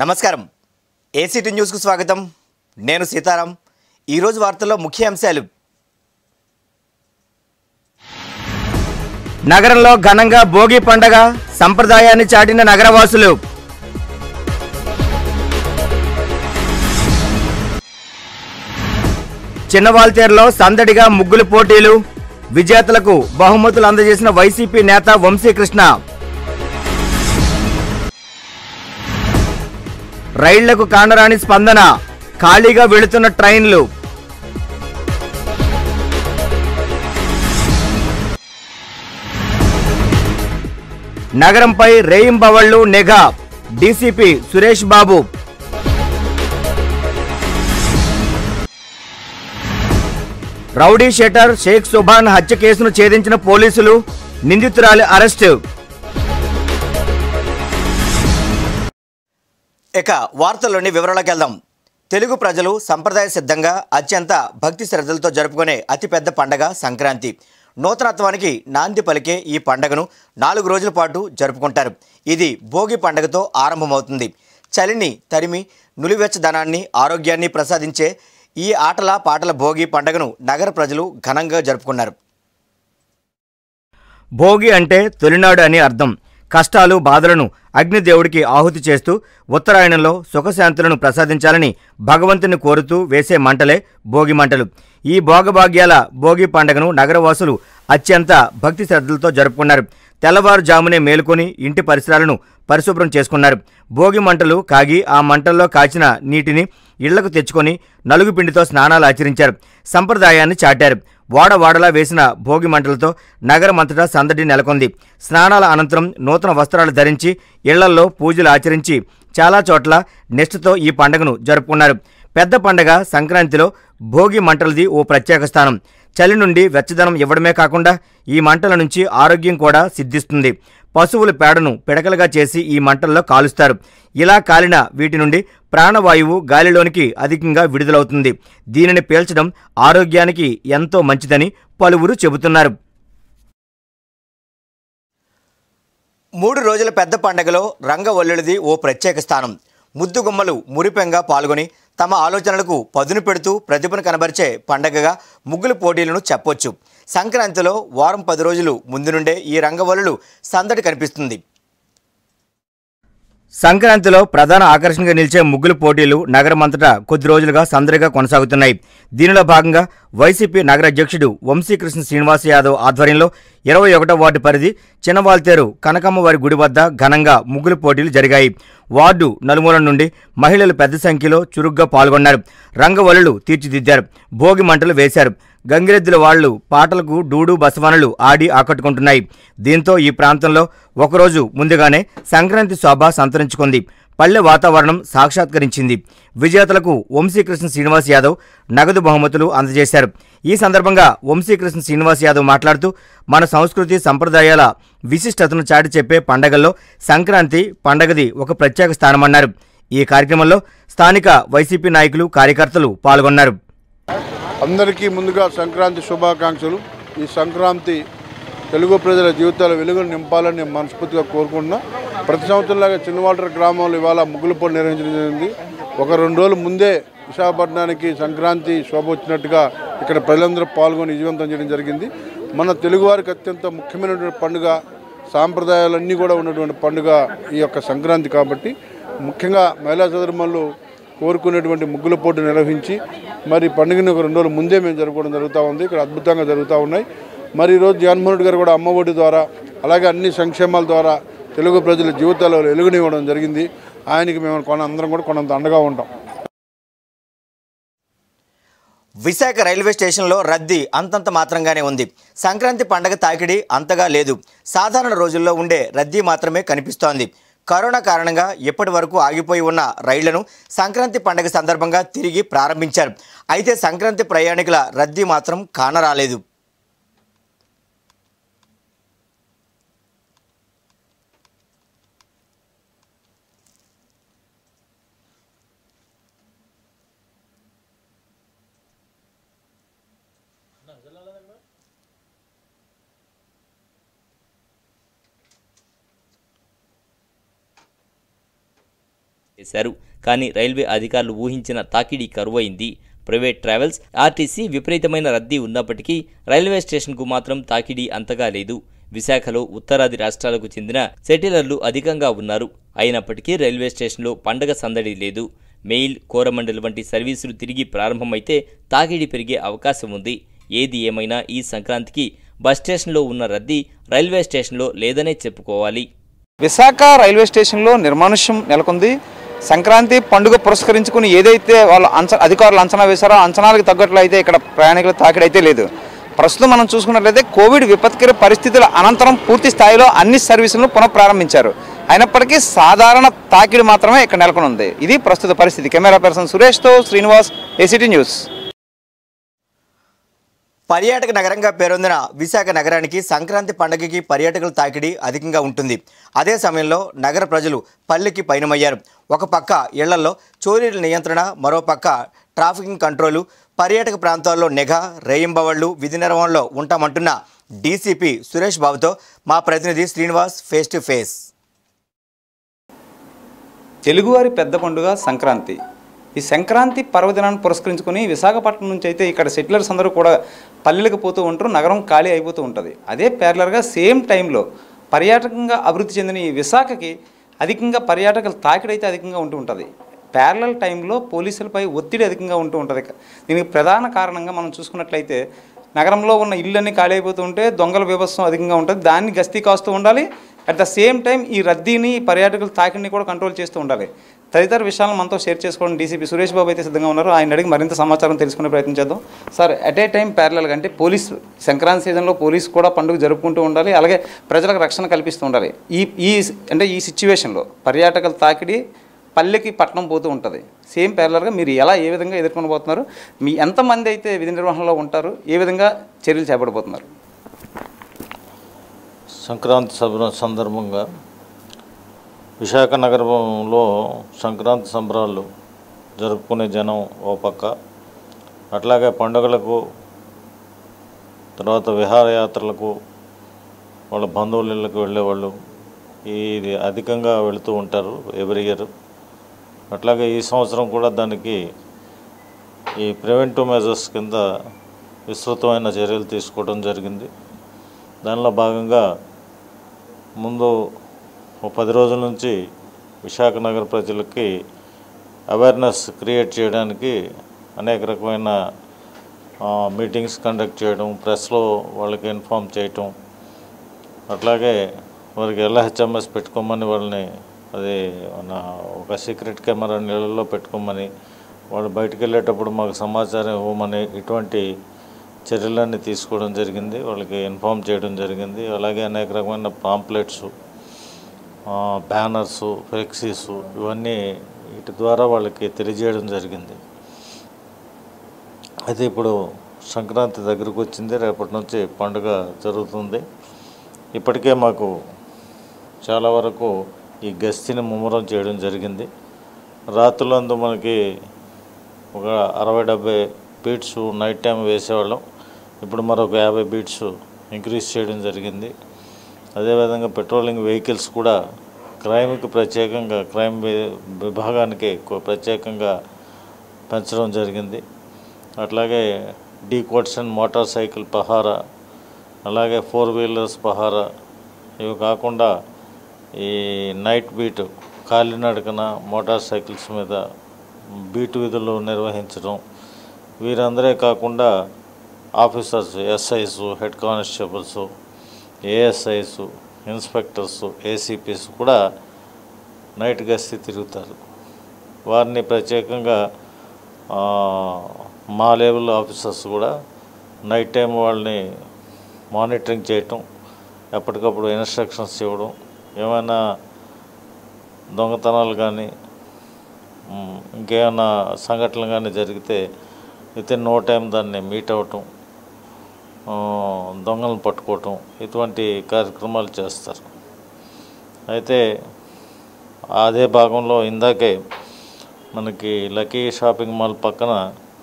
నమస్కారం ఏసీటీ న్యూస్కు స్వాగతం నేను సీతారాం ఈరోజు వార్తల్లో ముఖ్య అంశాలు నగరంలో ఘనంగా భోగి పండగ సంప్రదాయాన్ని చాటిన నగరవాసులు చిన్నవాల్తేరులో సందడిగా ముగ్గులు పోటీలు విజేతలకు బహుమతులు అందజేసిన వైసీపీ నేత వంశీకృష్ణ రైళ్లకు కానరాని స్పందన ఖాళీగా వెళుతున్న ట్రైన్లు నగరంపై రేయింబవళ్లు నిఘా DCP Suresh Babu rowdy sheeter Sheikh Subhan హత్య కేసును ఛేదించిన పోలీసులు నిందితురాలి అరెస్టు ఇక వార్తల్లోని వివరాలకు వెళ్దాం తెలుగు ప్రజలు సంప్రదాయ సిద్ధంగా అత్యంత భక్తి శ్రద్ధలతో జరుపుకునే అతిపెద్ద పండగ సంక్రాంతి నూతనత్వానికి నాంది పలికే ఈ పండగను నాలుగు రోజుల పాటు జరుపుకుంటారు ఇది భోగి పండగతో ఆరంభమవుతుంది చలిని తరిమి నులివెచ్చదనాన్ని ఆరోగ్యాన్ని ప్రసాదించే ఈ ఆటల పాటల భోగి పండగను నగర ప్రజలు ఘనంగా జరుపుకున్నారు భోగి అంటే తొలినాడు అని అర్థం కష్టాలు బాధలను అగ్నిదేవుడికి ఆహుతి చేస్తూ ఉత్తరాయణంలో సుఖశాంతులను ప్రసాదించాలని భగవంతుని కోరుతూ వేసే మంటలే భోగి మంటలు ఈ భోగభాగ్యాల భోగి పండుగను నగరవాసులు అత్యంత భక్తి శ్రద్ధలతో జరుపుకున్నారు తెల్లవారుజామునే మేలుకొని ఇంటి పరిసరాలను పరిశుభ్రం చేసుకున్నారు భోగి మంటలు కాగి ఆ మంటల్లో కాచిన నీటిని ఇళ్లకు తెచ్చుకొని నలుగు పిండితో స్నానాలు ఆచరించారు సంప్రదాయాన్ని చాటారు వాడవాడలా వేసిన భోగి మంటలతో నగరమంతటా సందడి నెలకొంది స్నానాల అనంతరం నూతన వస్త్రాలు ధరించి ఇళ్లల్లో పూజలు ఆచరించి చాలా చోట్ల నిష్ఠతో ఈ పండుగను జరుపుకున్నారు పెద్ద పండగ సంక్రాంతిలో భోగి మంటలది ఓ ప్రత్యేక స్థానం చలి నుండి వెచ్చదనం ఇవ్వడమే కాకుండా ఈ మంటల నుంచి ఆరోగ్యం కూడా సిద్ధిస్తుంది పశువుల పేడను పిడకలుగా చేసి ఈ మంటల్లో కాలుస్తారు ఇలా కాలిన వీటి నుండి ప్రాణవాయువు గాలిలోనికి అధికంగా విడుదలవుతుంది దీనిని పీల్చడం ఆరోగ్యానికి ఎంతో మంచిదని పలువురు చెబుతున్నారు మూడు రోజుల పెద్ద పండగలో రంగవల్లుడిది ఓ ప్రత్యేక స్థానం ముద్దుగుమ్మలు మురిపెంగా పాల్గొని తమ ఆలోచనలకు పదును పెడుతూ ప్రతిభను కనబరిచే పండగగా ముగ్గులు పోటీలను చెప్పొచ్చు సంక్రాంతిలో వారం పది రోజులు ముందు నుండే ఈ రంగవల్లులు సందడి కనిపిస్తుంది సంక్రాంతిలో ప్రధాన ఆకర్షణగా నిలిచే ముగ్గులు పోటీలు నగరమంతటా కొద్ది రోజులుగా సందడిగా కొనసాగుతున్నాయి దీనిలో భాగంగా వైసీపీ నగర అధ్యక్షుడు వంశీకృష్ణ శ్రీనివాస్ యాదవ్ ఆధ్వర్యంలో ఇరవై ఒకటో వార్డు పరిధి చిన్నవాల్తేరు కనకమ్మవారి గుడి వద్ద ఘనంగా ముగ్గులు పోటీలు జరిగాయి వార్డు నలుమూల నుండి మహిళలు పెద్ద సంఖ్యలో చురుగ్గా పాల్గొన్నారు రంగవల్లులు తీర్చిదిద్దారు భోగి మంటలు వేశారు గంగిరెద్దుల వాళ్లు పాటలకు డూడు బసవనలు ఆడి ఆకట్టుకుంటున్నాయి దీంతో ఈ ప్రాంతంలో ఒకరోజు ముందుగానే సంక్రాంతి శోభ సంతరించుకుంది పల్లె వాతావరణం సాక్షాత్కరించింది విజేతలకు వంశీకృష్ణ శ్రీనివాస్ యాదవ్ నగదు బహుమతులు అందజేశారు ఈ సందర్భంగా వంశీకృష్ణ శ్రీనివాస్ యాదవ్ మాట్లాడుతూ మన సంస్కృతి సంప్రదాయాల విశిష్టతను చాటి చెప్పే పండగల్లో సంక్రాంతి పండగది ఒక ప్రత్యేక స్థానమన్నారు ఈ కార్యక్రమంలో స్థానిక వైసీపీ నాయకులు కార్యకర్తలు పాల్గొన్నారు అందరికీ ముందుగా సంక్రాంతి శుభాకాంక్షలు ఈ సంక్రాంతి తెలుగు ప్రజల జీవితాల వెలుగులు నింపాలని నేను మనస్ఫూర్తిగా కోరుకుంటున్నా ప్రతి సంవత్సరంలాగా చిన్నవాల్టర్ గ్రామంలో ఇవాళ ముగ్గుల పోటీ నిర్వహించడం జరిగింది ఒక రెండు రోజుల ముందే విశాఖపట్నానికి సంక్రాంతి శోభ వచ్చినట్టుగా ఇక్కడ ప్రజలందరూ పాల్గొని విజయవంతం చేయడం జరిగింది మన తెలుగువారికి అత్యంత ముఖ్యమైనటువంటి పండుగ సాంప్రదాయాలన్నీ కూడా ఉన్నటువంటి పండుగ ఈ యొక్క సంక్రాంతి కాబట్టి ముఖ్యంగా మహిళా సోదరుమల్లు కోరుకునేటువంటి ముగ్గుల పోటీ నిర్వహించి మరి పండుగని ఒక రెండు రోజుల ముందే మేము జరుపుకోవడం జరుగుతూ ఉంది ఇక్కడ అద్భుతంగా జరుగుతూ ఉన్నాయి మరి ఈరోజు జగన్మోహన్ రెడ్డి గారు కూడా అమ్మ ఒడి ద్వారా అలాగే అన్ని సంక్షేమాల ద్వారా తెలుగు ప్రజల జీవితాల్లో వెలుగునివ్వడం జరిగింది ఆయనకి మేము కొన అందరం కూడా కొనంత అండగా ఉంటాం విశాఖ రైల్వే స్టేషన్లో రద్దీ అంతంత మాత్రంగానే ఉంది సంక్రాంతి పండగ తాకిడి అంతగా లేదు సాధారణ రోజుల్లో ఉండే రద్దీ మాత్రమే కనిపిస్తోంది కరోనా కారణంగా ఇప్పటి వరకు ఆగిపోయి ఉన్న రైళ్లను సంక్రాంతి పండగ సందర్భంగా తిరిగి ప్రారంభించారు అయితే సంక్రాంతి ప్రయాణికుల రద్దీ మాత్రం కానరాలేదు చేశారు కానీ రైల్వే అధికారులు ఊహించిన తాకిడి కరువైంది ప్రైవేట్ ట్రావెల్స్ ఆర్టీసీ విపరీతమైన రద్దీ ఉన్నప్పటికీ రైల్వే స్టేషన్కు మాత్రం తాకిడి అంతగా లేదు విశాఖలో ఉత్తరాది రాష్ట్రాలకు చెందిన సెటిలర్లు అధికంగా ఉన్నారు అయినప్పటికీ రైల్వే స్టేషన్లో పండగ సందడి లేదు మెయిల్ కోరమండల్ వంటి సర్వీసులు తిరిగి ప్రారంభమైతే తాకిడి పెరిగే అవకాశం ఉంది ఏది ఏమైనా ఈ సంక్రాంతికి బస్ స్టేషన్లో ఉన్న రద్దీ రైల్వే స్టేషన్లో లేదనే చెప్పుకోవాలి విశాఖ రైల్వే స్టేషన్లో నిర్మానుష్యం నెలకొంది సంక్రాంతి పండుగ పురస్కరించుకుని ఏదైతే వాళ్ళు అంచ అధికారులు అంచనా వేశారో ఆ అంచనాలకు తగ్గట్లు అయితే ఇక్కడ ప్రయాణికుల తాకిడి అయితే లేదు ప్రస్తుతం మనం చూసుకున్నట్లయితే కోవిడ్ విపత్కర పరిస్థితుల అనంతరం పూర్తి స్థాయిలో అన్ని సర్వీసులను పునఃప్రారంభించారు అయినప్పటికీ సాధారణ తాకిడి మాత్రమే ఇక్కడ నెలకొని ఉంది ఇది ప్రస్తుత పరిస్థితి కెమెరా పర్సన్ సురేష్తో శ్రీనివాస్ ఏసీటీ న్యూస్ పర్యాటక నగరంగా పేరొందిన విశాఖ నగరానికి సంక్రాంతి పండుగకి పర్యాటకుల తాకిడి అధికంగా ఉంటుంది అదే సమయంలో నగర ప్రజలు పల్లెకి పయనమయ్యారు ఒక పక్క ఇళ్లలో చోరీల నియంత్రణ మరో పక్క ట్రాఫికింగ్ కంట్రోలు పర్యాటక ప్రాంతాల్లో నిఘా రేయింబవళ్లు విధి నిర్వహణలో ఉంటామంటున్న డీసీపీ సురేష్ బాబుతో మా ప్రతినిధి శ్రీనివాస్ ఫేస్ టు ఫేస్ తెలుగువారి పెద్ద పండుగ సంక్రాంతి ఈ సంక్రాంతి పర్వదినాన్ని పురస్కరించుకొని విశాఖపట్నం నుంచి అయితే ఇక్కడ సెటిలర్స్ అందరూ కూడా పల్లెలకు పోతూ ఉంటారు నగరం ఖాళీ అయిపోతూ ఉంటుంది అదే ప్యారలర్గా సేమ్ టైంలో పర్యాటకంగా అభివృద్ధి చెందిన ఈ విశాఖకి అధికంగా పర్యాటకుల తాకిడి అయితే అధికంగా ఉంటూ ఉంటుంది ప్యారలల్ టైంలో పోలీసులపై ఒత్తిడి అధికంగా ఉంటూ ఉంటుంది దీనికి ప్రధాన కారణంగా మనం చూసుకున్నట్లయితే నగరంలో ఉన్న ఇళ్ళన్నీ ఖాళీ అయిపోతూ ఉంటే దొంగల వ్యవస్థ అధికంగా ఉంటుంది దాన్ని గస్తీ కాస్తూ ఉండాలి అట్ ద సేమ్ టైం ఈ రద్దీని పర్యాటకుల తాకిడిని కూడా కంట్రోల్ చేస్తూ ఉండాలి తదితర విషయాలను మనతో షేర్ చేసుకోవడం డీసీపీ సురేష్ బాబు అయితే సిద్ధంగా ఉన్నారు ఆయన అడిగి మరింత సమాచారం తెలుసుకునే ప్రయత్నం చేద్దాం సార్ అట్ ఏ టైం ప్యారలల్గా అంటే పోలీస్ సంక్రాంతి సీజన్లో పోలీస్ కూడా పండుగ జరుపుకుంటూ ఉండాలి అలాగే ప్రజలకు రక్షణ కల్పిస్తూ ఉండాలి ఈ ఈ అంటే ఈ సిచ్యువేషన్లో పర్యాటకుల తాకిడి పల్లెకి పట్టణం పోతూ ఉంటుంది సేమ్ ప్యారలర్గా మీరు ఎలా ఏ విధంగా ఎదుర్కొని పోతున్నారు మీ ఎంతమంది అయితే విధి నిర్వహణలో ఉంటారు ఏ విధంగా చర్యలు చేపట్టబోతున్నారు సంక్రాంతి సభ సందర్భంగా విశాఖ నగరంలో సంక్రాంతి సంబరాలు జరుపుకునే జనం ఓ పక్క అట్లాగే పండుగలకు తర్వాత విహారయాత్రలకు వాళ్ళ బంధువుల ఇళ్ళకి వెళ్ళేవాళ్ళు ఇది అధికంగా వెళుతూ ఉంటారు ఎవ్రీ ఇయర్ అట్లాగే ఈ సంవత్సరం కూడా దానికి ఈ ప్రివెంటివ్ మెజర్స్ కింద విస్తృతమైన చర్యలు తీసుకోవడం జరిగింది దానిలో భాగంగా ముందు ఓ పది రోజుల నుంచి విశాఖ నగర ప్రజలకి అవేర్నెస్ క్రియేట్ చేయడానికి అనేక రకమైన ఆ, మీటింగ్స్ కండక్ట్ చేయడం ప్రెస్లో వాళ్ళకి ఇన్ఫామ్ చేయటం అట్లాగే వారికి ఎల్హెచ్ఎంఎస్ పెట్టుకోమని వాళ్ళని అది మన ఒక సీక్రెట్ కెమెరా నీళ్ళల్లో పెట్టుకోమని వాళ్ళు బయటికి వెళ్ళేటప్పుడు మాకు సమాచారం ఇవ్వమని ఇటువంటి చర్యలన్నీ తీసుకోవడం జరిగింది వాళ్ళకి ఇన్ఫామ్ చేయడం జరిగింది అలాగే అనేక రకమైన పాంప్లెట్స్ బ్యానర్స్ ఫ్లెక్సీస్ ఇవన్నీ వీటి ద్వారా వాళ్ళకి తెలియజేయడం జరిగింది అయితే ఇప్పుడు సంక్రాంతి దగ్గరకు వచ్చింది రేపటి నుంచి పండుగ జరుగుతుంది ఇప్పటికే మాకు చాలా వరకు ఈ గస్తీని ముమ్మరం చేయడం జరిగింది రాత్రులందు మనకి ఒక అరవై డెబ్బై బీట్స్ నైట్ టైం వేసేవాళ్ళం ఇప్పుడు మరొక యాభై బీట్స్ ఇంక్రీజ్ చేయడం జరిగింది అదేవిధంగా పెట్రోలింగ్ వెహికల్స్ కూడా క్రైమ్కి ప్రత్యేకంగా క్రైమ్ వి- విభాగానికి ఎక్కువ ప్రత్యేకంగా పెంచడం జరిగింది అట్లాగే డీ కోట్స్ అండ్ మోటార్ సైకిల్ పహారా అలాగే ఫోర్ వీలర్స్ పహారా ఇవి కాకుండా ఈ నైట్ బీట్ కాలినడకన మోటార్ సైకిల్స్ మీద బీట్ విధులు నిర్వహించడం వీరందరే కాకుండా officers SIs head constables ASIs inspectors ACPs కూడా నైట్ గస్తీ తిరుగుతారు వారిని ప్రత్యేకంగా ఆ, మా లెవెల్ ఆఫీసర్స్ కూడా నైట్ టైం వాళ్ళని మానిటరింగ్ చేయటం ఎప్పటికప్పుడు ఇన్స్ట్రక్షన్స్ ఇవ్వడం ఏమైనా దొంగతనాలు కానీ మ్, ఇంకేమైనా సంఘటనలు కానీ జరిగితే విత్ ఇన్ నో టైం దాన్ని మీట్ అవటం ఆ, దొంగలను పట్టుకోవటం ఇటువంటి కార్యక్రమాలు చేస్తారు అయితే అదే భాగంలో ఇందాకే మనకి లక్కీ షాపింగ్ మాల్ పక్కన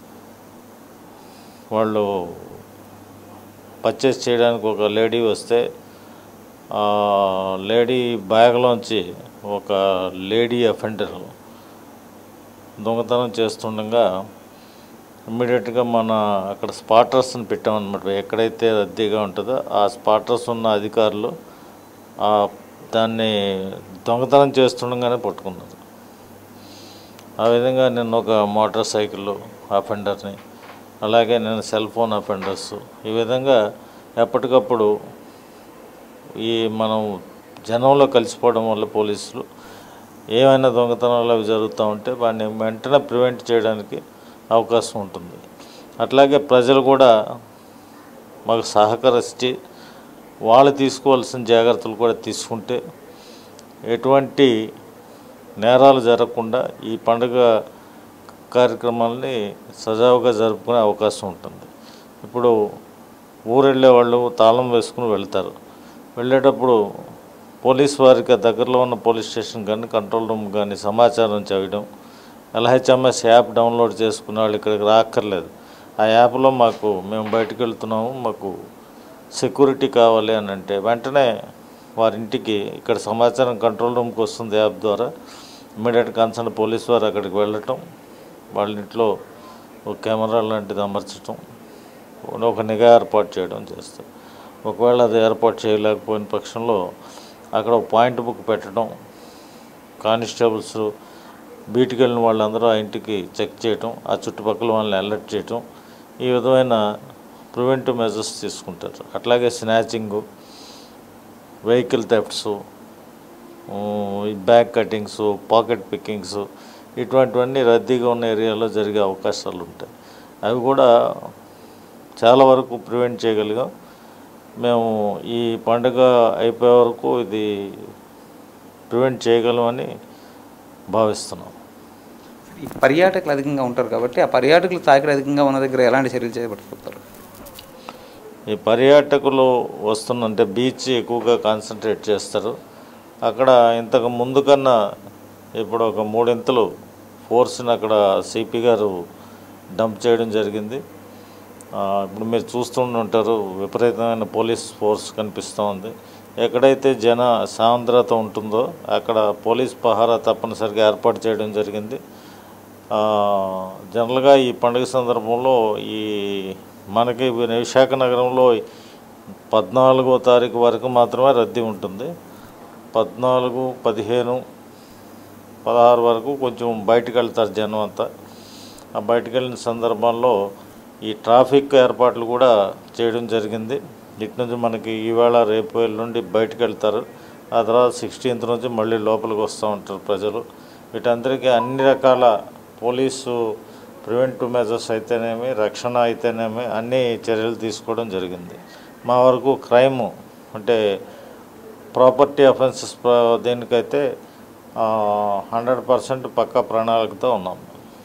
వాళ్ళు పర్చేస్ చేయడానికి ఒక లేడీ వస్తే ఆ లేడీ బ్యాగ్లోంచి ఒక లేడీ అఫెండర్ దొంగతనం చేస్తుండగా ఇమ్మీడియట్గా మన అక్కడ స్పాటర్స్ని పెట్టామన్నమాట ఎక్కడైతే రద్దీగా ఉంటుందో ఆ స్పాటర్స్ ఉన్న అధికారులు ఆ దాన్ని దొంగతనం చేస్తుండగానే పట్టుకున్నారు ఆ విధంగా నేను ఒక మోటార్ సైకిల్ అఫెండర్ని అలాగే నేను సెల్ ఫోన్ అఫెండర్స్ ఈ విధంగా ఎప్పటికప్పుడు ఈ మనం జనంలో కలిసిపోవడం వల్ల పోలీసులు ఏమైనా దొంగతనాలు అవి జరుగుతూ ఉంటే వాటిని వెంటనే ప్రివెంట్ చేయడానికి అవకాశం ఉంటుంది అట్లాగే ప్రజలు కూడా మాకు సహకరించి వాళ్ళు తీసుకోవాల్సిన జాగ్రత్తలు కూడా తీసుకుంటే ఎటువంటి నేరాలు జరగకుండా ఈ పండుగ కార్యక్రమాలని సజావుగా జరుపుకునే అవకాశం ఉంటుంది ఇప్పుడు ఊరెళ్ళే వాళ్ళు తాళం వేసుకుని వెళ్తారు వెళ్ళేటప్పుడు పోలీస్ వారికి ఆ దగ్గరలో ఉన్న పోలీస్ స్టేషన్ కానీ కంట్రోల్ రూమ్ కానీ సమాచారం చేయడం ఎల్హెచ్ఎంఎస్ యాప్ డౌన్లోడ్ చేసుకునే వాళ్ళు ఇక్కడికి రాక్కర్లేదు ఆ యాప్లో మాకు మేము బయటకు వెళ్తున్నాము మాకు సెక్యూరిటీ కావాలి అని అంటే వెంటనే వారి ఇంటికి ఇక్కడ సమాచారం కంట్రోల్ రూమ్కి వస్తుంది యాప్ ద్వారా ఇమీడియట్ కన్సర్న్ పోలీస్ వారు అక్కడికి వెళ్ళటం వాళ్ళ ఇంట్లో ఒక కెమెరా లాంటిది అమర్చటం ఒక నిఘా ఏర్పాటు చేయడం చేస్తారు ఒకవేళ అది ఏర్పాటు చేయలేకపోయిన పక్షంలో అక్కడ ఒక పాయింట్ బుక్ పెట్టడం కానిస్టేబుల్స్ బీట్కి వెళ్ళిన వాళ్ళందరూ ఆ ఇంటికి చెక్ చేయటం ఆ చుట్టుపక్కల వాళ్ళని అలర్ట్ చేయటం ఈ విధమైన ప్రివెంటివ్ మెజర్స్ తీసుకుంటారు అట్లాగే స్నాచింగు వెహికల్ థెఫ్ట్స్ ఈ బ్యాగ్ కటింగ్స్ పాకెట్ పికింగ్స్ ఇటువంటివన్నీ రద్దీగా ఉన్న ఏరియాలో జరిగే అవకాశాలు ఉంటాయి అవి కూడా చాలా వరకు ప్రివెంట్ చేయగలిగాం మేము ఈ పండుగ అయిపోయే వరకు ఇది ప్రివెంట్ చేయగలమని భావిస్తున్నాం ఈ పర్యాటకులు అధికంగా ఉంటారు కాబట్టి ఆ పర్యాటకులు తాకిడి అధికంగా ఉన్న దగ్గర ఎలాంటి చర్యలు చేపట్టుకుంటారు ఈ పర్యాటకులు వస్తున్నంటే బీచ్ ఎక్కువగా కాన్సన్ట్రేట్ చేస్తారు అక్కడ ఇంతకు ముందు కన్నా ఇప్పుడు ఒక మూడింతలు ఫోర్స్ని అక్కడ సిపి గారు డంప్ చేయడం జరిగింది ఆ, ఇప్పుడు మీరు చూస్తుంటారు విపరీతమైన పోలీస్ ఫోర్స్ కనిపిస్తూ ఉంది ఎక్కడైతే జన సాంద్రత ఉంటుందో అక్కడ పోలీస్ పహారా తప్పనిసరిగా ఏర్పాటు చేయడం జరిగింది ఆ, జనరల్గా ఈ పండుగ సందర్భంలో ఈ మనకి విశాఖ నగరంలో పద్నాలుగో తారీఖు వరకు మాత్రమే రద్దీ ఉంటుంది పద్నాలుగు పదిహేను పదహారు వరకు కొంచెం బయటకు వెళ్తారు జనం అంతా ఆ బయటకు వెళ్ళిన సందర్భంలో ఈ ట్రాఫిక్ ఏర్పాట్లు కూడా చేయడం జరిగింది ఇటు నుంచి మనకి ఈవేళ రేపు ఎల్లుండి బయటకు వెళ్తారు ఆ తర్వాత సిక్స్టీన్త్ నుంచి మళ్ళీ లోపలికి వస్తూ ఉంటారు ప్రజలు వీటందరికీ అన్ని రకాల పోలీసు ప్రివెంటివ్ మెజర్స్ అయితేనేమి రక్షణ అయితేనేమి అన్ని చర్యలు తీసుకోవడం జరిగింది మా వరకు క్రైమ్ అంటే ప్రాపర్టీ అఫెన్సెస్ దీనికైతే హండ్రెడ్ పర్సెంట్ పక్కా ప్రణాళికతో ఉన్నాం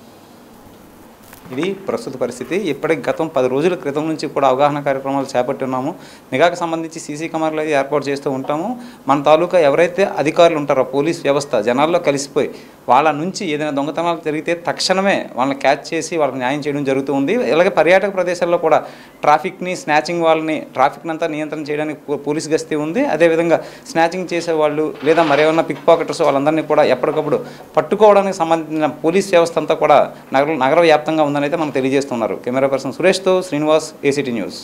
ఇది ప్రస్తుత పరిస్థితి ఇప్పటికి గతం పది రోజుల క్రితం నుంచి కూడా అవగాహన కార్యక్రమాలు చేపట్టి ఉన్నాము నిఘాకు సంబంధించి సీసీ కెమెరాలు అయితే ఏర్పాటు చేస్తూ ఉంటాము మన తాలూకా ఎవరైతే అధికారులు ఉంటారో పోలీస్ వ్యవస్థ జనాల్లో కలిసిపోయి వాళ్ళ నుంచి ఏదైనా దొంగతనాలు జరిగితే తక్షణమే వాళ్ళని క్యాచ్ చేసి వాళ్ళకి న్యాయం చేయడం జరుగుతూ ఉంది అలాగే పర్యాటక ప్రదేశాల్లో కూడా ట్రాఫిక్ని స్నాచింగ్ వాళ్ళని ట్రాఫిక్ అంతా నియంత్రణ చేయడానికి పో- పోలీస్ గస్తీ ఉంది అదేవిధంగా స్నాచింగ్ చేసే వాళ్ళు లేదా మరేమన్నా పిక్ పాకెటర్స్ వాళ్ళందరినీ కూడా ఎప్పటికప్పుడు పట్టుకోవడానికి సంబంధించిన పోలీస్ వ్యవస్థ అంతా కూడా నగర నగర వ్యాప్తంగా ఉందని అయితే మనకు తెలియజేస్తున్నారు కెమెరా పర్సన్ సురేష్తో శ్రీనివాస్ ఏసీటీ న్యూస్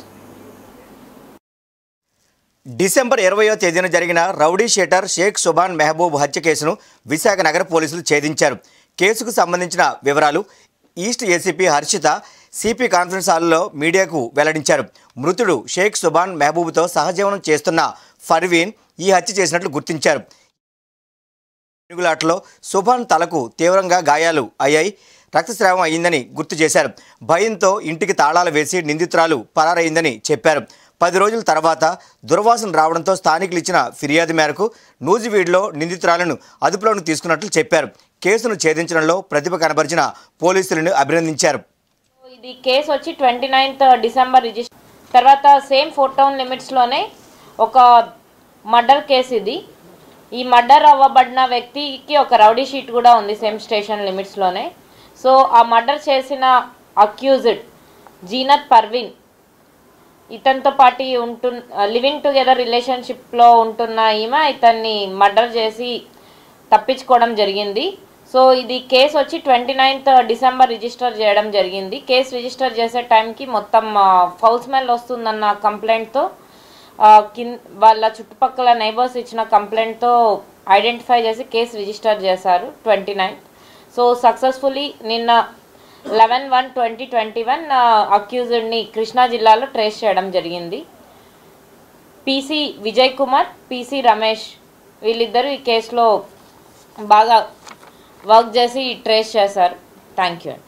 డిసెంబర్ ఇరవయో తేదీన జరిగిన రౌడీ షీటర్ షేక్ సుబాన్ మెహబూబ్ హత్య కేసును విశాఖ నగర పోలీసులు ఛేదించారు కేసుకు సంబంధించిన వివరాలు east ACP Harshita CP conference హాల్లో మీడియాకు వెల్లడించారు మృతుడు షేక్ సుబాన్ మెహబూబ్తో సహజీవనం చేస్తున్న ఫర్వీన్ ఈ హత్య చేసినట్లు గుర్తించారు పిడుగులాటలో సుభాన్ తలకు తీవ్రంగా గాయాలు అయ్యాయి రక్తస్రావం అయిందని గుర్తు చేశారు భయంతో ఇంటికి తాళాలు వేసి నిందితురాలు పరారైందని చెప్పారు పది రోజుల తర్వాత దుర్వాసన రావడంతో స్థానికులు ఇచ్చిన ఫిర్యాదు మేరకు నూజివీడ్లో నిందితురాలను అదుపులోకి తీసుకున్నట్లు చెప్పారు కేసును ఛేదించడంలో ప్రతిభ కనబరిచిన పోలీసులను అభినందించారు ఇది కేసు వచ్చి ట్వంటీ నైన్త్ డిసెంబర్ రిజిస్టర్ తర్వాత సేమ్ ఫోర్ టౌన్ లిమిట్స్లోనే ఒక మర్డర్ కేసు ఇది ఈ మర్డర్ అవ్వబడిన వ్యక్తికి ఒక రౌడీ షీట్ కూడా ఉంది సేమ్ స్టేషన్ లిమిట్స్లోనే సో ఆ మర్డర్ చేసిన అక్యూజ్డ్ జీనత్ పర్వీన్ ఇతనితో పాటు ఉంటు లివింగ్ టుగెదర్ రిలేషన్షిప్లో ఉంటున్న ఈమె ఇతన్ని మర్డర్ చేసి తప్పించుకోవడం జరిగింది సో ఇది కేసు వచ్చి ట్వంటీ నైన్త్ డిసెంబర్ రిజిస్టర్ చేయడం జరిగింది కేసు రిజిస్టర్ చేసే టైంకి మొత్తం ఫౌల్ స్మెల్ వస్తుందన్న కంప్లైంట్తో కింద వాళ్ళ చుట్టుపక్కల నైబర్స్ ఇచ్చిన కంప్లైంట్తో ఐడెంటిఫై చేసి కేసు రిజిస్టర్ చేశారు ట్వంటీ నైన్త్ సో సక్సెస్ఫుల్లీ నిన్న eleven one twenty twenty one అక్యూజ్డ్ని కృష్ణా జిల్లాలో ట్రేస్ చేయడం జరిగింది పీసీ విజయ్ కుమార్ పీసీ రమేష్ వీళ్ళిద్దరూ ఈ కేసులో బాగా వర్క్ చేసి ట్రేస్ చేశారు థ్యాంక్ యూ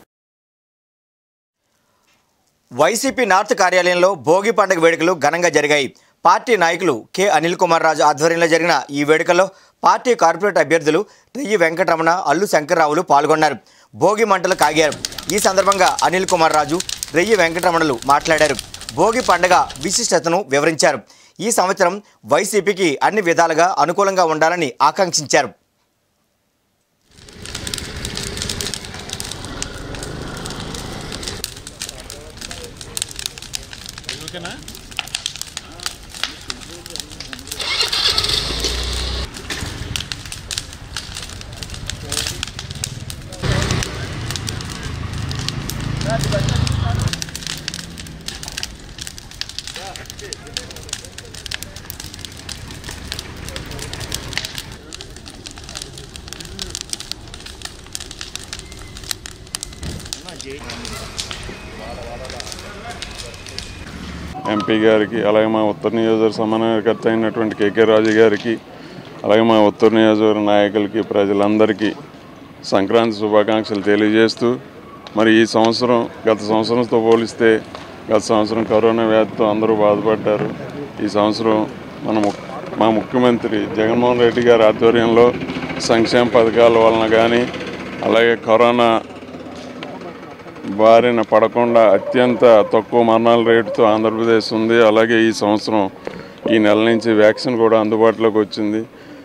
వైసీపీ నార్త్ కార్యాలయంలో భోగి పండుగ వేడుకలు ఘనంగా జరిగాయి పార్టీ నాయకులు కె అనిల్ కుమార్ రాజు ఆధ్వర్యంలో జరిగిన ఈ వేడుకల్లో పార్టీ కార్పొరేట్ అభ్యర్థులు రెయ్యి వెంకటరమణ అల్లు శంకర్రావులు పాల్గొన్నారు భోగి మంటలు కాగారు ఈ సందర్భంగా అనిల్ కుమార్ రాజు రెయ్యి వెంకటరమణలు మాట్లాడారు భోగి పండుగ విశిష్టతను వివరించారు ఈ సంవత్సరం వైసీపీకి అన్ని విధాలుగా అనుకూలంగా ఉండాలని ఆకాంక్షించారు ఎంపీ గారికి అలాగే మా ఉత్తర నియోజకవర్గ సమన్వయకర్త అయినటువంటి కేకే రాజు గారికి అలాగే మా ఉత్తర నియోజకవర్గ నాయకులకి ప్రజలందరికీ సంక్రాంతి శుభాకాంక్షలు తెలియజేస్తూ మరి ఈ సంవత్సరం గత సంవత్సరంతో పోలిస్తే గత సంవత్సరం కరోనా వ్యాధితో అందరూ బాధపడ్డారు ఈ సంవత్సరం మన ముక్- మా ముఖ్యమంత్రి జగన్మోహన్ రెడ్డి గారి ఆధ్వర్యంలో సంక్షేమ పథకాల వలన కానీ అలాగే కరోనా బారిన పడకుండా అత్యంత తక్కువ మరణాల రేటుతో ఆంధ్రప్రదేశ్ ఉంది అలాగే ఈ సంవత్సరం ఈ నెల నుంచి వ్యాక్సిన్ కూడా అందుబాటులోకి వచ్చింది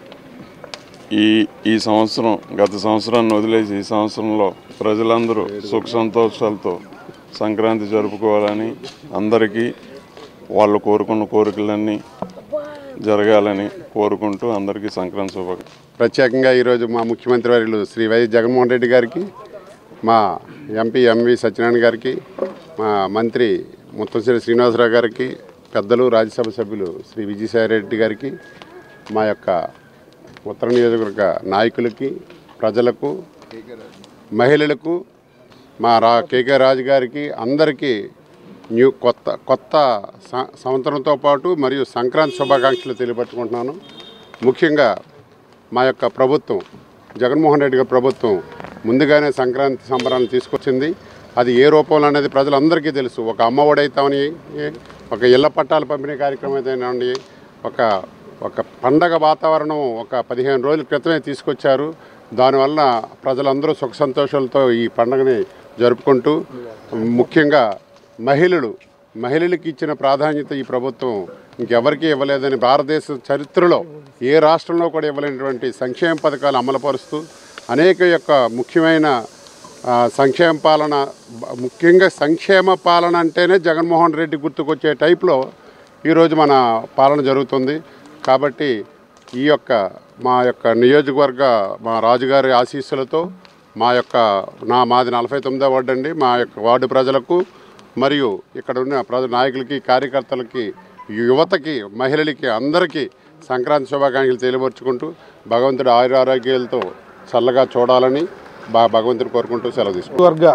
ఈ ఈ సంవత్సరం గత సంవత్సరాన్ని వదిలేసి ఈ సంవత్సరంలో ప్రజలందరూ సుఖ సంతోషాలతో సంక్రాంతి జరుపుకోవాలని అందరికీ వాళ్ళు కోరుకున్న కోరికలన్నీ జరగాలని కోరుకుంటూ అందరికీ సంక్రాంతి శుభాకాంక్షలు ప్రత్యేకంగా ఈరోజు మా ముఖ్యమంత్రి వర్యులు శ్రీ వైఎస్ జగన్మోహన్ రెడ్డి గారికి మా ఎంపీ ఎంవి సత్యనారాయణ గారికి మా మంత్రి ముత్తంశ్రీ శ్రీనివాసరావు గారికి పెద్దలు రాజ్యసభ సభ్యులు శ్రీ విజయసాయి రెడ్డి గారికి మా యొక్క ఉత్తర నియోజకవర్గ నాయకులకి ప్రజలకు మహిళలకు మా రా కేకే రాజు గారికి అందరికీ న్యూ కొత్త కొత్త స- సంవత్సరంతో పాటు మరియు సంక్రాంతి శుభాకాంక్షలు తెలియపట్టుకుంటున్నాను ముఖ్యంగా మా యొక్క ప్రభుత్వం జగన్మోహన్ రెడ్డి గారి ప్రభుత్వం ముందుగానే సంక్రాంతి సంబరాలను తీసుకొచ్చింది అది ఏ రూపంలో అనేది ప్రజలందరికీ తెలుసు ఒక అమ్మఒడి అయితేని ఒక ఇళ్ల పట్టాల పంపిణీ కార్యక్రమం అయితేనండి ఒక ఒక పండగ వాతావరణం ఒక పదిహేను రోజుల క్రితమే తీసుకొచ్చారు దానివల్ల ప్రజలందరూ సుఖ సంతోషాలతో ఈ పండుగని జరుపుకుంటూ ముఖ్యంగా మహిళలు మహిళలకు ఇచ్చిన ప్రాధాన్యత ఈ ప్రభుత్వం ఇంకెవరికీ ఇవ్వలేదని భారతదేశ చరిత్రలో ఏ రాష్ట్రంలో కూడా ఇవ్వలేనటువంటి సంక్షేమ పథకాలు అమలుపరుస్తూ అనేక యొక్క ముఖ్యమైన ఆ, సంక్షేమ పాలన బ- ముఖ్యంగా సంక్షేమ పాలన అంటేనే జగన్మోహన్ రెడ్డి గుర్తుకొచ్చే టైప్లో ఈరోజు మన పాలన జరుగుతుంది కాబట్టి ఈ యొక్క మా యొక్క నియోజకవర్గ మా రాజుగారి ఆశీస్సులతో మా యొక్క నా మాది నలభై తొమ్మిదో వార్డు అండి మా యొక్క వార్డు ప్రజలకు మరియు ఇక్కడ ఉన్న ప్రజ నాయకులకి కార్యకర్తలకి యువతకి మహిళలకి అందరికీ సంక్రాంతి శుభాకాంక్షలు తెలియపరుచుకుంటూ భగవంతుడు ఆయుర ఆరోగ్యాలతో చల్లగా చూడాలని బా భగవంతుడు కోరుకుంటూ సెలవు తీసుకుంటాం వర్గ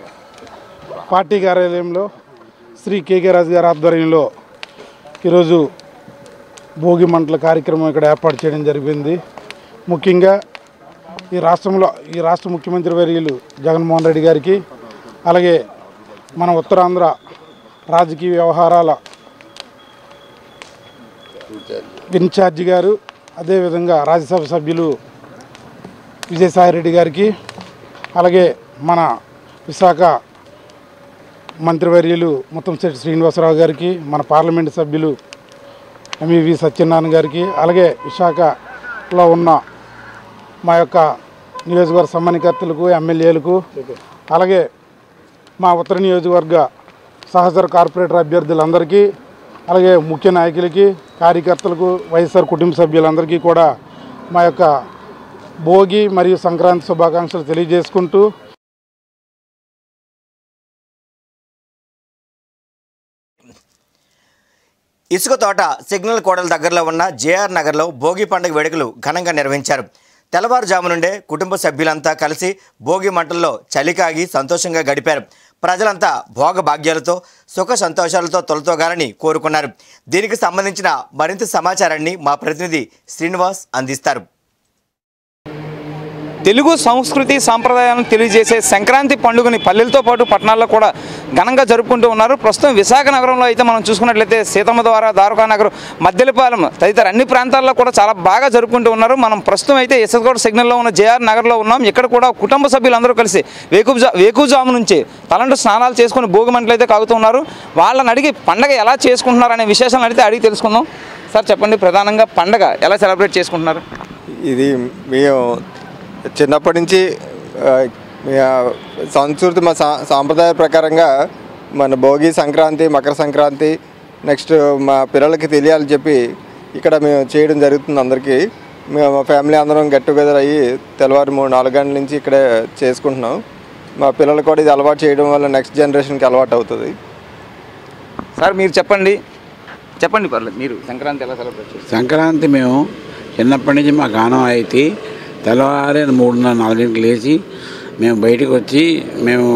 పార్టీ కార్యాలయంలో శ్రీ కేకే రాజు గారి ఆధ్వర్యంలో ఈరోజు భోగి మంటల కార్యక్రమం ఇక్కడ ఏర్పాటు చేయడం జరిగింది ముఖ్యంగా ఈ రాష్ట్రంలో ఈ రాష్ట్ర ముఖ్యమంత్రి వర్యులు జగన్మోహన్ రెడ్డి గారికి అలాగే మన ఉత్తరాంధ్ర రాజకీయ వ్యవహారాల ఇన్ఛార్జి గారు అదేవిధంగా రాజ్యసభ సభ్యులు విజయసాయిరెడ్డి గారికి అలాగే మన విశాఖ మంత్రివర్యులు ముత్తంశెట్టి శ్రీనివాసరావు గారికి మన పార్లమెంటు సభ్యులు ఎంఈవి సత్యనారాయణ గారికి అలాగే విశాఖలో ఉన్న మా యొక్క నియోజకవర్గ సంబంధికర్తలకు ఎమ్మెల్యేలకు అలాగే మా ఉత్తర నియోజకవర్గ సహచర కార్పొరేటర్ అభ్యర్థులందరికీ అలాగే ముఖ్య నాయకులకి కార్యకర్తలకు వైఎస్ఆర్ కుటుంబ సభ్యులందరికీ కూడా మా యొక్క భోగి మరియు సంక్రాంతి శుభాకాంక్షలు తెలియజేసుకుంటూ ఇసుక తోట సిగ్నల్ కోడల దగ్గరలో ఉన్న జేఆర్ నగర్లో భోగి పండుగ వేడుకలు ఘనంగా నిర్వహించారు తెల్లవారుజాము నుండే కుటుంబ సభ్యులంతా కలిసి భోగి మంటల్లో చలికాగి సంతోషంగా గడిపారు ప్రజలంతా భోగ భాగ్యాలతో సుఖ సంతోషాలతో తొలతోగాలని కోరుకున్నారు దీనికి సంబంధించిన మరింత సమాచారాన్ని మా ప్రతినిధి శ్రీనివాస్ అందిస్తారు తెలుగు సంస్కృతి సాంప్రదాయాలను తెలియజేసే సంక్రాంతి పండుగని పల్లెలతో పాటు పట్టణాల్లో కూడా ఘనంగా జరుపుకుంటూ ఉన్నారు ప్రస్తుతం విశాఖ నగరంలో అయితే మనం చూసుకున్నట్లయితే సీతమ్మ ద్వారా ద్వారకా నగరం మద్దెలపాలెం తదితర అన్ని ప్రాంతాల్లో కూడా చాలా బాగా జరుపుకుంటూ ఉన్నారు మనం ప్రస్తుతం అయితే ఎస్ఎస్గౌడ్ సిగ్నల్లో ఉన్న జేఆర్ నగర్లో ఉన్నాం ఇక్కడ కూడా కుటుంబ సభ్యులందరూ కలిసి వేకుజా వేకుజాము నుంచి తలంటు స్నానాలు చేసుకుని భోగి మంటలు అయితే కాగుతున్నారు వాళ్ళని అడిగి పండగ ఎలా చేసుకుంటున్నారు అనే విశేషాలను అడిగితే అడిగి తెలుసుకుందాం సార్ చెప్పండి ప్రధానంగా పండగ ఎలా సెలబ్రేట్ చేసుకుంటున్నారు ఇది మేము చిన్నప్పటి నుంచి ఆ, ఆ, సంస్కృతి మా సా సాంప్రదాయ ప్రకారంగా మన భోగి సంక్రాంతి మకర సంక్రాంతి నెక్స్ట్ మా పిల్లలకి తెలియాలని చెప్పి ఇక్కడ మేము చేయడం జరుగుతుంది అందరికీ మేము మా ఫ్యామిలీ అందరం గెట్ టుగెదర్ అయ్యి తెల్లవారు మూడు నాలుగు గంటల నుంచి ఇక్కడే చేసుకుంటున్నాం మా పిల్లలు కూడా ఇది అలవాటు చేయడం వల్ల నెక్స్ట్ జనరేషన్కి అలవాటు అవుతుంది సార్ మీరు చెప్పండి చెప్పండి పర్లేదు మీరు సంక్రాంతి ఎలా సెలబ్రేట్ చేస్తారు సంక్రాంతి మేము చిన్నప్పటి నుంచి మా గానం అయితే తెల్లవారే మూడున్నర నాలుగింటికి లేచి మేము బయటకు వచ్చి మేము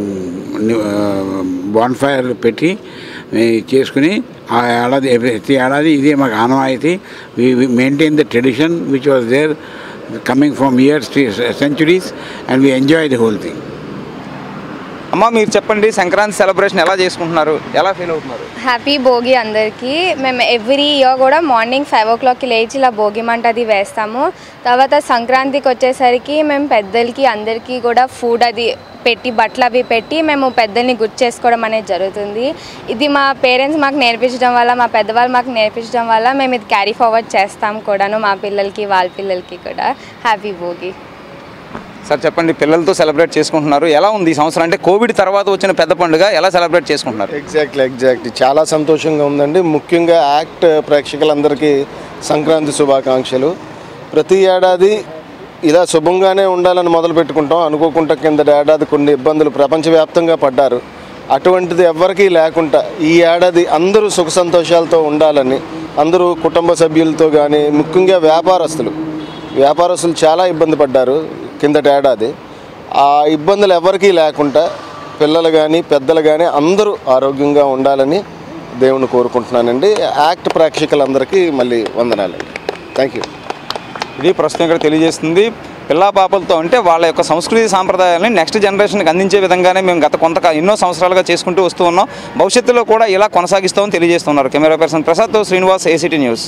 బాన్ ఫైర్ పెట్టి మేము చేసుకుని ఆ ఏడాది ప్రతి ఏడాది ఇదే మాకు ఆనవాయితీ we maintain the tradition which was there coming from years centuries and we enjoy the whole thing అమ్మ మీరు చెప్పండి సంక్రాంతి సెలబ్రేషన్ ఎలా చేసుకుంటున్నారు ఎలా ఫీల్ అవుతున్నారు హ్యాపీ భోగి అందరికీ మేము ఎవ్రీ ఇయర్ కూడా మార్నింగ్ ఫైవ్ ఓ క్లాక్కి లేచి ఇలా భోగి మంట అది వేస్తాము తర్వాత సంక్రాంతికి వచ్చేసరికి మేము పెద్దలకి అందరికీ కూడా ఫుడ్ అది పెట్టి బట్టలు అవి పెట్టి మేము పెద్దల్ని గుర్తు చేసుకోవడం అనేది జరుగుతుంది ఇది మా పేరెంట్స్ మాకు నేర్పించడం వల్ల మా పెద్దవాళ్ళు మాకు నేర్పించడం వల్ల మేము ఇది క్యారీ ఫార్వర్డ్ చేస్తాం కూడాను మా పిల్లలకి వాళ్ళ పిల్లలకి కూడా హ్యాపీ భోగి సార్ చెప్పండి పిల్లలతో సెలబ్రేట్ చేసుకుంటున్నారు ఎలా ఉంది ఈ సంవత్సరం అంటే కోవిడ్ తర్వాత వచ్చిన పెద్ద పండుగ ఎలా సెలబ్రేట్ చేసుకుంటున్నారు ఎగ్జాక్ట్లీ ఎగ్జాక్ట్లీ చాలా సంతోషంగా ఉందండి ముఖ్యంగా యాక్ట్ ప్రేక్షకులందరికీ సంక్రాంతి శుభాకాంక్షలు ప్రతి ఏడాది ఇలా శుభంగానే ఉండాలని మొదలు పెట్టుకుంటాం అనుకోకుండా కింద ఏడాది కొన్ని ఇబ్బందులు ప్రపంచవ్యాప్తంగా పడ్డారు అటువంటిది ఎవ్వరికీ లేకుండా ఈ ఏడాది అందరూ సుఖ సంతోషాలతో ఉండాలని అందరూ కుటుంబ సభ్యులతో కానీ ముఖ్యంగా వ్యాపారస్తులు వ్యాపారస్తులు చాలా ఇబ్బంది పడ్డారు కిందటి ఏడాది ఆ ఇబ్బందులు ఎవరికీ లేకుండా పిల్లలు కానీ పెద్దలు కానీ అందరూ ఆరోగ్యంగా ఉండాలని దేవుని కోరుకుంటున్నానండి యాక్ట్ ప్రేక్షకులందరికీ మళ్ళీ వందనాలండి థ్యాంక్ యూ ఇది ప్రస్తుతం ఇక్కడ తెలియజేస్తుంది పిల్లా పాపలతో అంటే వాళ్ళ యొక్క సంస్కృతి సాంప్రదాయాలని నెక్స్ట్ జనరేషన్కి అందించే విధంగానే మేము గత కొంత ఎన్నో సంవత్సరాలుగా చేసుకుంటూ వస్తూ ఉన్నాం భవిష్యత్తులో కూడా ఇలా కొనసాగిస్తామని తెలియజేస్తున్నారు కెమెరా పర్సన్ ప్రసాద్తో శ్రీనివాస్ ఏసీటీ న్యూస్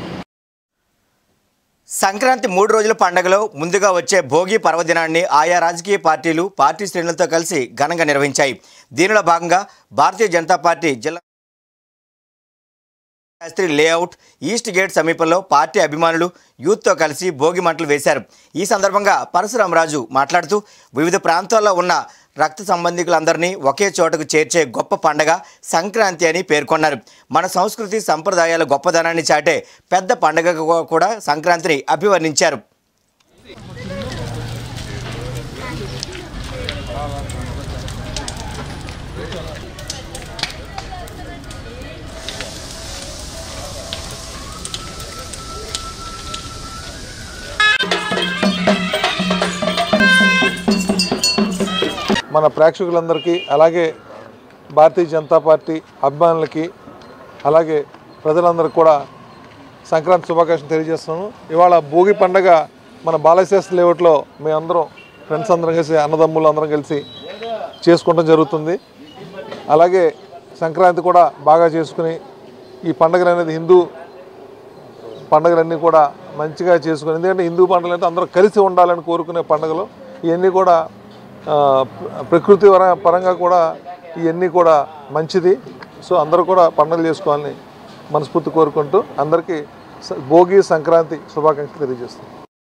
సంక్రాంతి మూడు రోజుల పండుగలో ముందుగా వచ్చే భోగి పర్వదినాన్ని ఆయా రాజకీయ పార్టీలు పార్టీ శ్రేణులతో కలిసి ఘనంగా నిర్వహించాయి దీనిలో భాగంగా భారతీయ జనతా పార్టీ జిల్లా శాస్త్రి లేఅవుట్ ఈస్ట్ గేట్ సమీపంలో పార్టీ అభిమానులు యూత్తో కలిసి భోగి మంటలు వేశారు ఈ సందర్భంగా పరశురామరాజు మాట్లాడుతూ వివిధ ప్రాంతాల్లో ఉన్న రక్త సంబంధికులందరినీ ఒకే చోటకు చేర్చే గొప్ప పండగ సంక్రాంతి అని పేర్కొన్నారు మన సంస్కృతి సంప్రదాయాల గొప్పదనాన్ని చాటే పెద్ద పండగగా కూడా సంక్రాంతిని అభివర్ణించారు మన ప్రేక్షకులందరికీ అలాగే భారతీయ జనతా పార్టీ అభిమానులకి అలాగే ప్రజలందరికీ కూడా సంక్రాంతి శుభాకాంక్షలు తెలియజేస్తున్నాను ఇవాళ భోగి పండగ మన బాలశాస్త్రి లేఅవుట్లో మేమందరం ఫ్రెండ్స్ అందరం కలిసి అన్నదమ్ములు అందరం కలిసి చేసుకోవడం జరుగుతుంది అలాగే సంక్రాంతి కూడా బాగా చేసుకుని ఈ పండుగలు అనేది హిందూ పండుగలన్నీ కూడా మంచిగా చేసుకుని ఎందుకంటే హిందూ పండుగలు అంటే అందరూ కలిసి ఉండాలని కోరుకునే పండుగలు ఇవన్నీ కూడా ఆ, ప్ర- ప్రకృతి వర పరంగా కూడా ఇవన్నీ కూడా మంచిది సో అందరూ కూడా పండుగలు చేసుకోవాలని మనస్ఫూర్తి కోరుకుంటూ అందరికీ స- భోగి సంక్రాంతి శుభాకాంక్షలు తెలియజేస్తాను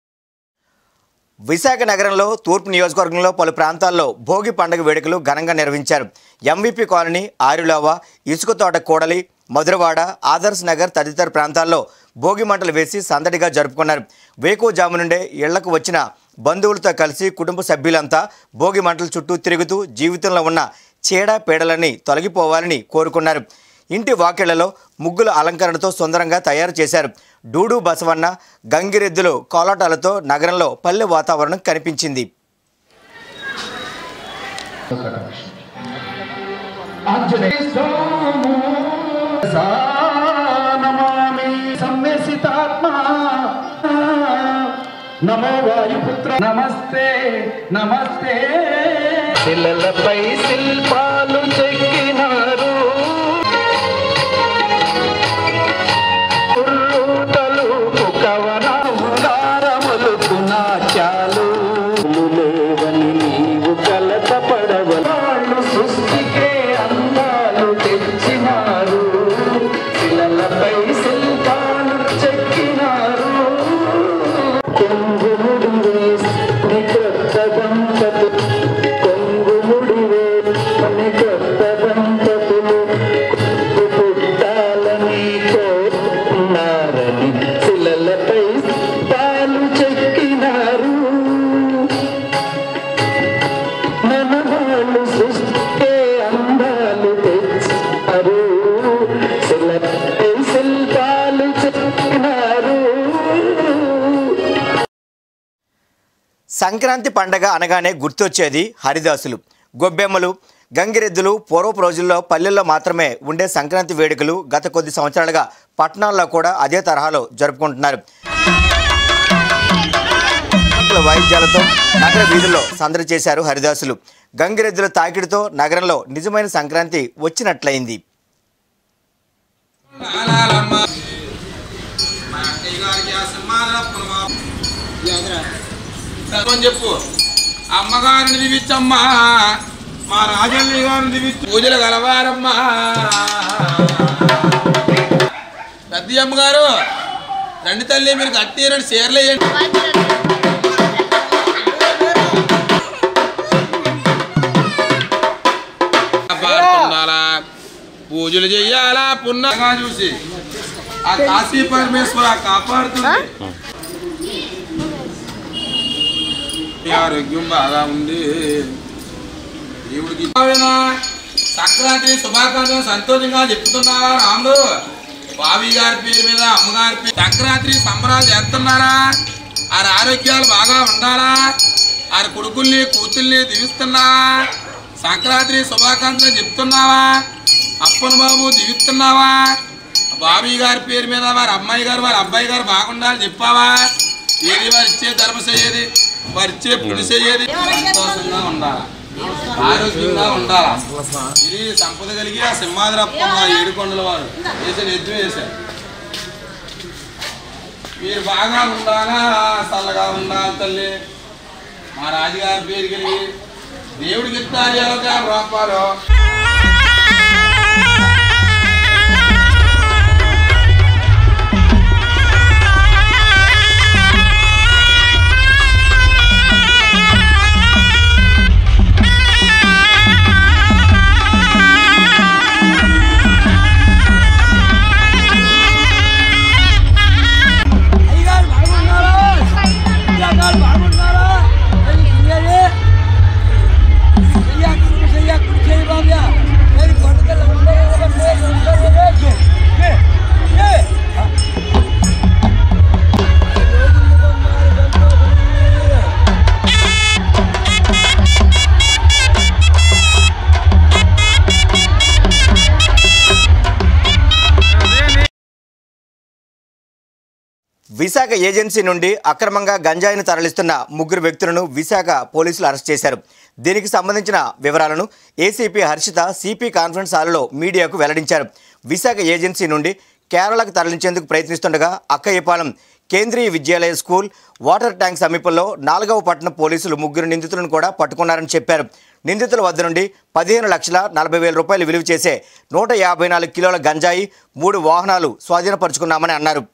విశాఖ నగరంలో తూర్పు నియోజకవర్గంలో పలు ప్రాంతాల్లో భోగి పండుగ వేడుకలు ఘనంగా నిర్వహించారు ఎంవిపి కాలనీ ఆరులావ ఇసుక తోట కూడలి మధురవాడ ఆదర్శ్ నగర్ తదితర ప్రాంతాల్లో భోగి మంటలు వేసి సందడిగా జరుపుకున్నారు వేకువజాము నుండే ఇళ్లకు వచ్చిన బంధువులతో కలిసి కుటుంబ సభ్యులంతా భోగి మంటల చుట్టూ తిరుగుతూ జీవితంలో ఉన్న చీడ పీడలని తొలగిపోవాలని కోరుకున్నారు ఇంటి వాకిళ్లలో ముగ్గుల అలంకరణతో సుందరంగా తయారు చేశారు డూడు బసవన్న గంగిరెద్దులు కోలాటాలతో నగరంలో పల్లె వాతావరణం కనిపించింది నమో వాయుపుత్ర నమస్తే నమస్తే శిలలపై శిల్పాలు చెక్కినారు ఉర్రూతలు కవనములు నాట్యాలు లేవని నీవు కలత పడవలు సృష్టికే అందాలు తెచ్చినారు శిలలపై శిల్పాలు చెక్కినారు కొంగుముడి వేసి కొత్త దంపతు కొంగుముడి వేసి కొత్త దంపతులు పుట్టాలని కోరుకున్నారని శిలలపై పాలు చెక్కినారు మనవాళ్ళు సృష్టికే అందాలు తెచ్చారు శిలపై శిల్పాలు చెక్కినారు సంక్రాంతి పండగ అనగానే గుర్తొచ్చేది హరిదాసులు గొబ్బెమ్మలు గంగిరెద్దులు పూర్వపు రోజుల్లో పల్లెల్లో మాత్రమే ఉండే సంక్రాంతి వేడుకలు గత కొద్ది సంవత్సరాలుగా పట్టణాల్లో కూడా అదే తరహాలో జరుపుకుంటున్నారు వాయిద్యాలతో నగర వీధుల్లో సందడి చేశారు హరిదాసులు గంగిరెద్దుల తాకిడితో నగరంలో నిజమైన సంక్రాంతి వచ్చినట్లయింది అని చెప్పు అమ్మగారిని దివిచ్చమ్మా మా రాజల్లి గారిని దివిచ్చు పూజలు గలవారమ్మా పెద్ద అమ్మగారు రండి తల్లి మీరు కట్టి రెండు చీరలు వేయండి భారతుండాలా పూజలు చెయ్యాలా పున్నగా చూసి ఆ కాశీ పరమేశ్వర కాపాడుతుంది మీ ఆరోగ్యం బాగా ఉంది దేవుడికి ఆవేనా? సంక్రాంతి శుభాకాంక్షలు సంతోషంగా చెప్తున్నావా రాముడు బావి గారి పేరు మీద అమ్మగారి పేరు సంక్రాంతి సంబరాలు చేస్తున్నారా వారి ఆరోగ్యాలు బాగా ఉండాలా వారి కొడుకుల్ని కూతుల్ని దీవిస్తున్నావా సంక్రాంతి శుభాకాంక్షలు చెప్తున్నావా అప్పన్ బాబు దీవిస్తున్నావా బాబీ గారి పేరు మీద వారి అమ్మాయి గారు వారి అబ్బాయి గారు బాగుండాలి చెప్పావా ఏది వారు ఇచ్చే ధర్మ చెయ్యేది వారు ఇచ్చే పుణ్య చెయ్యేది సంతోషంగా ఉండాలా ఆరోగ్యంగా ఉండాలా ఇది సంపద కలిగి ఆ సింహాద్రప్ప ఏడుకొండల వారు వేసిన ఎద్దు వేశారు మీరు బాగా ఉండాలా చల్లగా ఉండాలి తల్లి మా రాజుగారి పేరు కలిగి దేవుడికి ఇస్తారు ఎవరికా రూపాలు విశాఖ ఏజెన్సీ నుండి అక్రమంగా గంజాయిని తరలిస్తున్న ముగ్గురు వ్యక్తులను విశాఖ పోలీసులు అరెస్ట్ చేశారు దీనికి సంబంధించిన వివరాలను ఏసీపీ హర్షిత సిపి కాన్ఫరెన్స్ హాల్లో మీడియాకు వెల్లడించారు విశాఖ ఏజెన్సీ నుండి కేరళకు తరలించేందుకు ప్రయత్నిస్తుండగా అక్కయ్యపాలెం కేంద్రీయ విద్యాలయ స్కూల్ వాటర్ ట్యాంక్ సమీపంలో నాలుగవ పట్టణం పోలీసులు ముగ్గురు నిందితులను కూడా పట్టుకున్నారని చెప్పారు నిందితుల వద్ద నుండి పదిహేను లక్షల నలభై వేల రూపాయలు విలువ చేసే నూట యాభై నాలుగు కిలోల గంజాయి మూడు వాహనాలు స్వాధీనపరుచుకున్నామని అన్నారు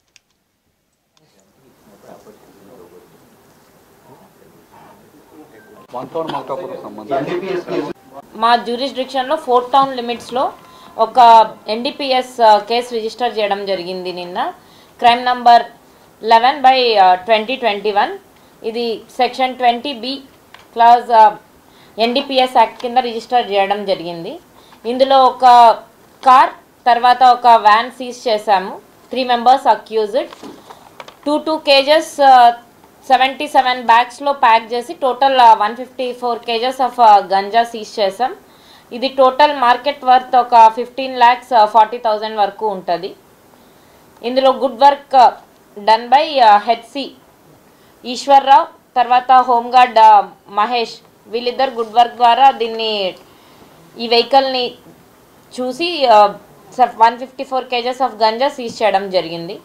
మా జ్యూరిస్డిక్షన్లో ఫోర్త్ టౌన్ లిమిట్స్లో ఒక ఎన్డీపీఎస్ కేసు రిజిస్టర్ చేయడం జరిగింది నిన్న crime number eleven by twenty twenty one ఇది section twenty B clause NDPS act కింద రిజిస్టర్ చేయడం జరిగింది ఇందులో ఒక కార్ తర్వాత ఒక వ్యాన్ సీజ్ చేశాము three members accused two two kgs seventy seven బ్యాగ్స్లో ప్యాక్ చేసి total one fifty four kgs of ganja seize చేసాం ఇది టోటల్ మార్కెట్ వర్త్ ఒక ఫిఫ్టీన్ ల్యాక్స్ ఫార్టీ థౌజండ్ వరకు ఉంటుంది ఇందులో good work done by HC Eshwar Rao తర్వాత హోంగార్డ్ మహేష్ వీళ్ళిద్దరు గుడ్ వర్క్ ద్వారా దీన్ని ఈ వెహికల్ని చూసి one fifty four kgs of ganja seize చేయడం జరిగింది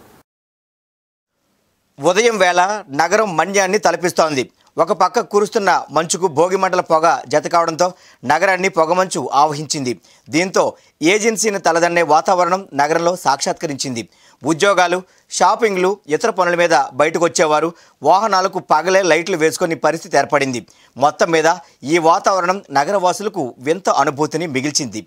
ఉదయం వేళ నగరం మన్యాన్ని తలపిస్తోంది ఒక పక్క కురుస్తున్న మంచుకు భోగిమంటల పొగ జత కావడంతో నగరాన్ని పొగమంచు ఆవహించింది దీంతో ఏజెన్సీని తలదన్నే వాతావరణం నగరంలో సాక్షాత్కరించింది ఉద్యోగాలు షాపింగ్లు ఇతర పనుల మీద బయటకు వచ్చేవారు వాహనాలకు పగలే లైట్లు వేసుకునే పరిస్థితి ఏర్పడింది మొత్తం మీద ఈ వాతావరణం నగరవాసులకు వింత అనుభూతిని మిగిల్చింది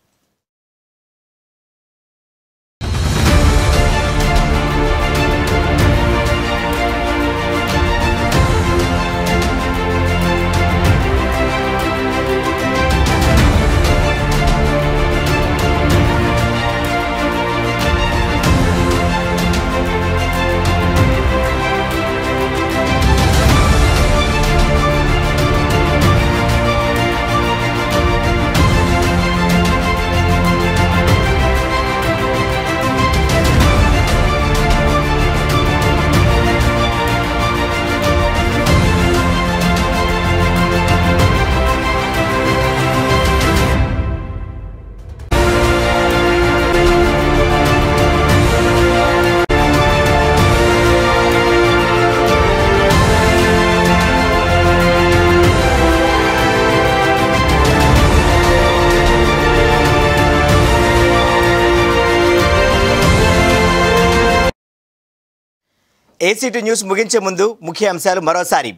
ఏసీటీ న్యూస్ ముగించే ముందు ముఖ్య అంశాలు మరోసారి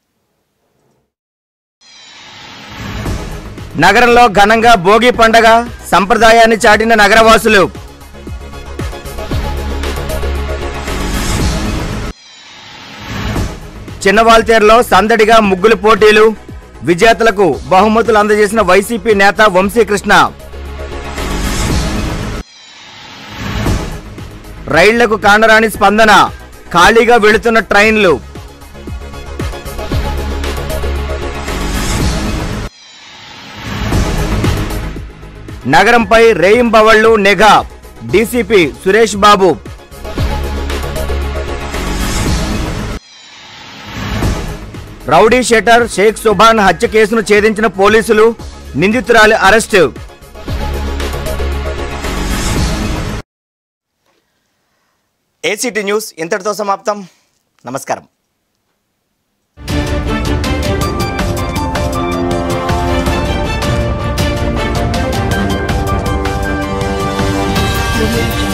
నగరంలో ఘనంగా భోగి పండగ సంప్రదాయాన్ని చాటిన నగరవాసులు చిన్నవాల్తేరులో సందడిగా ముగ్గులు పోటీలు విజేతలకు బహుమతులు అందజేసిన వైసీపీ నేత వంశీకృష్ణ రైళ్లకు కాండరాని స్పందన ఖాళీగా వెళుతున్న ట్రైన్లు నగరంపై రేయింబవళ్లు నిఘా DCP Suresh Babu rowdy sheeter Sheikh Subhan హత్య కేసును ఛేదించిన పోలీసులు నిందితురాలి అరెస్టు ఏసీటీ న్యూస్ ఇంతటితో సమాప్తం నమస్కారం Thank you.